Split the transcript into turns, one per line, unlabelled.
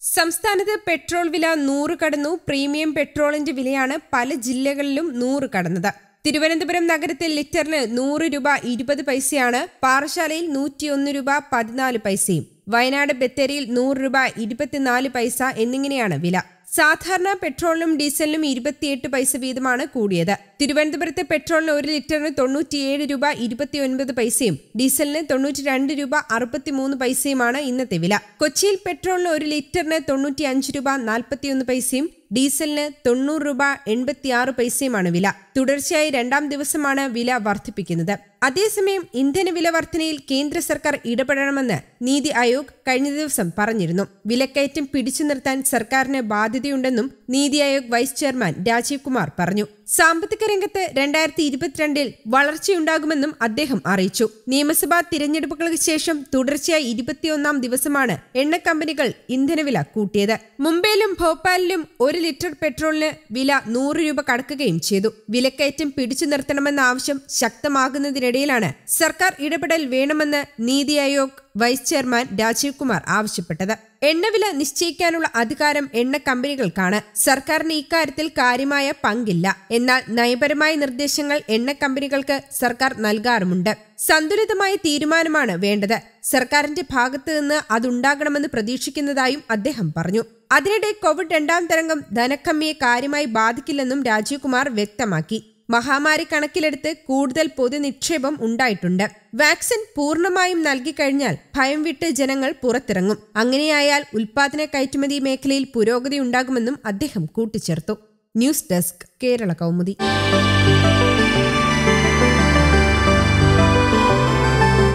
സംസ്ഥാനത്ത് പെട്രോൾ വില നൂറ് കടന്നു പ്രീമിയം പെട്രോളിന്റെ വിലയാണ് പല ജില്ലകളിലും നൂറ് കടന്നത് തിരുവനന്തപുരം നഗരത്തിൽ ലിറ്ററിന് നൂറ് രൂപ ഇരുപത് പൈസയാണ് പാറശാലയിൽ നൂറ്റിയൊന്ന് രൂപ പതിനാല് പൈസയും വയനാട് ബത്തേരിയിൽ നൂറ് രൂപ ഇരുപത്തിനാല് പൈസ എന്നിങ്ങനെയാണ് വില സാധാരണ പെട്രോളിനും ഡീസലിനും ഇരുപത്തിയെട്ട് പൈസ വീതമാണ് കൂടിയത് തിരുവനന്തപുരത്ത് പെട്രോളിന് ഒരു ലിറ്ററിന് തൊണ്ണൂറ്റിയേഴ് രൂപ ഇരുപത്തിയൊൻപത് പൈസയും ഡീസലിന് തൊണ്ണൂറ്റി രണ്ട് രൂപ അറുപത്തിമൂന്ന് പൈസയുമാണ് ഇന്നത്തെ വില കൊച്ചിയിൽ പെട്രോളിന് ഒരു ലിറ്ററിന് തൊണ്ണൂറ്റി അഞ്ച് രൂപ നാൽപ്പത്തിയൊന്ന് പൈസയും ഡീസലിന് തൊണ്ണൂറ് രൂപ എൺപത്തിയാറ് പൈസയുമാണ് വില തുടർച്ചയായി രണ്ടാം ദിവസമാണ് വില വർദ്ധിപ്പിക്കുന്നത് അതേസമയം ഇന്ധന വില വർധനയിൽ കേന്ദ്ര സർക്കാർ ഇടപെടണമെന്ന് നീതി ആയോഗ് കഴിഞ്ഞ ദിവസം പറഞ്ഞിരുന്നു വിലക്കയറ്റം പിടിച്ചു നിർത്താൻ സർക്കാരിന് ബാധ്യതയുണ്ടെന്നും നീതി ആയോഗ് വൈസ് ചെയർമാൻ രാജീവ് കുമാർ പറഞ്ഞു സാമ്പത്തിക രംഗത്ത് രണ്ടായിരത്തി ഇരുപത്തിരണ്ടിൽ വളർച്ചയുണ്ടാകുമെന്നും അദ്ദേഹം അറിയിച്ചു നിയമസഭാ തിരഞ്ഞെടുപ്പുകൾക്ക് ശേഷം തുടർച്ചയായി ഇരുപത്തിയൊന്നാം ദിവസമാണ് എണ്ണ കമ്പനികൾ ഇന്ധനവില കൂട്ടിയത് മുംബൈയിലും ഭോപ്പാലിലും ഒരു ലിറ്റർ പെട്രോളിന് വില നൂറ് രൂപ കടക്കുകയും ചെയ്തു വിലക്കയറ്റം പിടിച്ചു നിർത്തണമെന്ന ആവശ്യം ശക്തമാകുന്നതിനിടയിലാണ് സർക്കാർ ഇടപെടൽ വേണമെന്ന് നീതി ആയോഗ് വൈസ് ചെയർമാൻ രാജീവ് കുമാർ ആവശ്യപ്പെട്ടത് എണ്ണവില നിശ്ചയിക്കാനുള്ള അധികാരം എണ്ണ കമ്പനികൾക്കാണ് സർക്കാരിന് ഇക്കാര്യത്തിൽ കാര്യമായ പങ്കില്ല എന്നാൽ നയപരമായ നിർദ്ദേശങ്ങൾ എണ്ണ കമ്പനികൾക്ക് സർക്കാർ നൽകാറുമുണ്ട് സന്തുലിതമായ തീരുമാനമാണ് വേണ്ടത് സർക്കാരിന്റെ ഭാഗത്ത് നിന്ന് അതുണ്ടാകണമെന്ന് പ്രതീക്ഷിക്കുന്നതായും അദ്ദേഹം പറഞ്ഞു അതിനിടെ കോവിഡ് രണ്ടാം തരംഗം ധനക്കമ്മിയെ കാര്യമായി ബാധിക്കില്ലെന്നും രാജീവ് കുമാർ വ്യക്തമാക്കി മഹാമാരി കണക്കിലെടുത്ത് കൂടുതൽ പൊതുനിക്ഷേപം ഉണ്ടായിട്ടുണ്ട് വാക്സിൻ പൂർണ്ണമായും നൽകിക്കഴിഞ്ഞാൽ ഭയം വിട്ട് ജനങ്ങൾ പുറത്തിറങ്ങും അങ്ങനെയായാൽ ഉൽപാദന കയറ്റുമതി മേഖലയിൽ പുരോഗതി ഉണ്ടാകുമെന്നും അദ്ദേഹം കൂട്ടിച്ചേർത്തു ന്യൂസ് ഡെസ്ക് കേരള കൗമുദി